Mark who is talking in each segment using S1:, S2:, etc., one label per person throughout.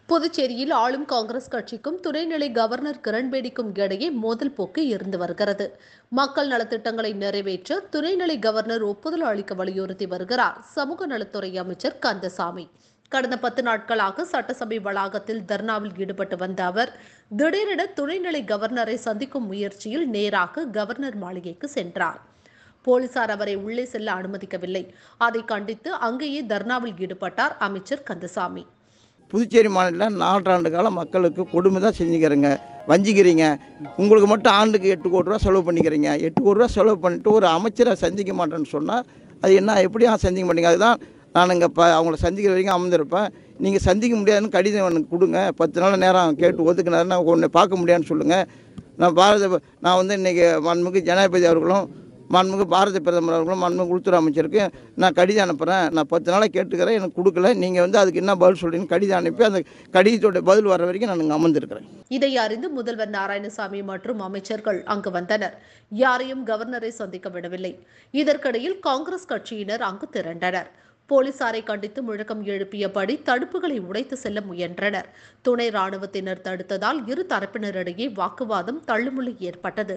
S1: புதுச்சேரியில் ஆளும் காங்கிரஸ் கட்சிக்கும் துணைநிலை கவர்னர் கிரண்பேடிக்கும் இடையே மோதல் போக்கு இருந்து வருகிறது மக்கள் நலத்திட்டங்களை நிறைவேற்ற துணைநிலை கவர்னர் ஒப்புதல் அளிக்க வலியுறுத்தி வருகிறார் சமூக நலத்துறை அமைச்சர் கந்தசாமி கடந்த பத்து நாட்களாக சட்டசபை வளாகத்தில் தர்ணாவில் ஈடுபட்டு வந்த அவர் திடீரென துணைநிலை கவர்னரை சந்திக்கும் முயற்சியில் நேராக கவர்னர் மாளிகைக்கு சென்றார் போலீசார் அவரை உள்ளே செல்ல அனுமதிக்கவில்லை அதை கண்டித்து அங்கேயே தர்ணாவில் ஈடுபட்டார் அமைச்சர் கந்தசாமி
S2: புதுச்சேரி மாநிலம் நாலாண்டு காலம் மக்களுக்கு கொடுமை தான் செஞ்சுக்கிறீங்க வஞ்சிக்கிறீங்க உங்களுக்கு மட்டும் ஆண்டுக்கு எட்டு கோடி ரூபா செலவு பண்ணிக்கிறீங்க எட்டு கோடி ரூபா செலவு பண்ணிட்டு ஒரு அமைச்சரை சந்திக்க மாட்டேன்னு சொன்னால் அது என்ன எப்படி சந்திக்க மாட்டீங்க அதுதான் நான் இங்கே இப்போ அவங்கள சந்திக்கிற வரைக்கும் அமர்ந்திருப்பேன் நீங்கள் சந்திக்க முடியாதுன்னு கடிதம் எனக்கு கொடுங்க பத்து நாள் நேரம் கேட்டு ஒதுக்குனாருன்னா ஒன்று பார்க்க முடியாதுன்னு சொல்லுங்கள் நான் பாரத நான் வந்து இன்றைக்கி மாண்புமிகு ஜனாதிபதி அவர்களும் மாண்புமிகு பாரத பிரதமர் அவர்களும் மாண்புமிகு உள்துறை அமைச்சருக்கு நான் கடிதம் அனுப்புகிறேன் நான் பத்து நாளாக கேட்டுக்கிறேன் எனக்கு கொடுக்கல நீங்கள் வந்து அதுக்கு என்ன பதில் சொல்றீங்கன்னு கடிதம் அனுப்பி அந்த கடிதத்தோட பதில் வர வரைக்கும் நான் இங்கே அமர்ந்திருக்கிறேன்
S1: இதை அறிந்து முதல்வர் நாராயணசாமி மற்றும் அமைச்சர்கள் அங்கு வந்தனர் யாரையும் கவர்னரை சந்திக்க விடவில்லை இதற்கிடையில் காங்கிரஸ் கட்சியினர் அங்கு திரண்டனர் போலீசாரை கண்டித்து முழக்கம் எழுப்பியபடி தடுப்புகளை உடைத்து செல்ல முயன்றனர் துணை ராணுவத்தினர் தடுத்ததால் இரு தரப்பினரிடையே வாக்குவாதம் தள்ளுமுள்ளு ஏற்பட்டது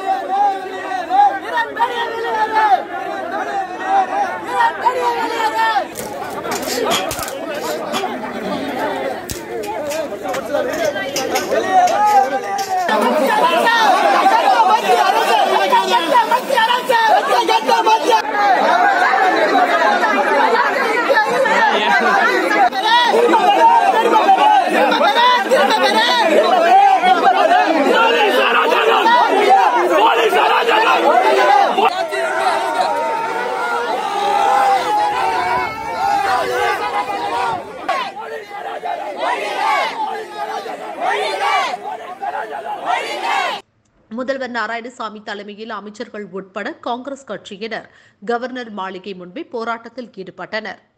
S1: முதல்வர் நாராயணசாமி தலைமையில் அமைச்சர்கள் உட்பட காங்கிரஸ் கட்சியினர் கவர்னர் மாளிகை முன்பே போராட்டத்தில் ஈடுபட்டனர்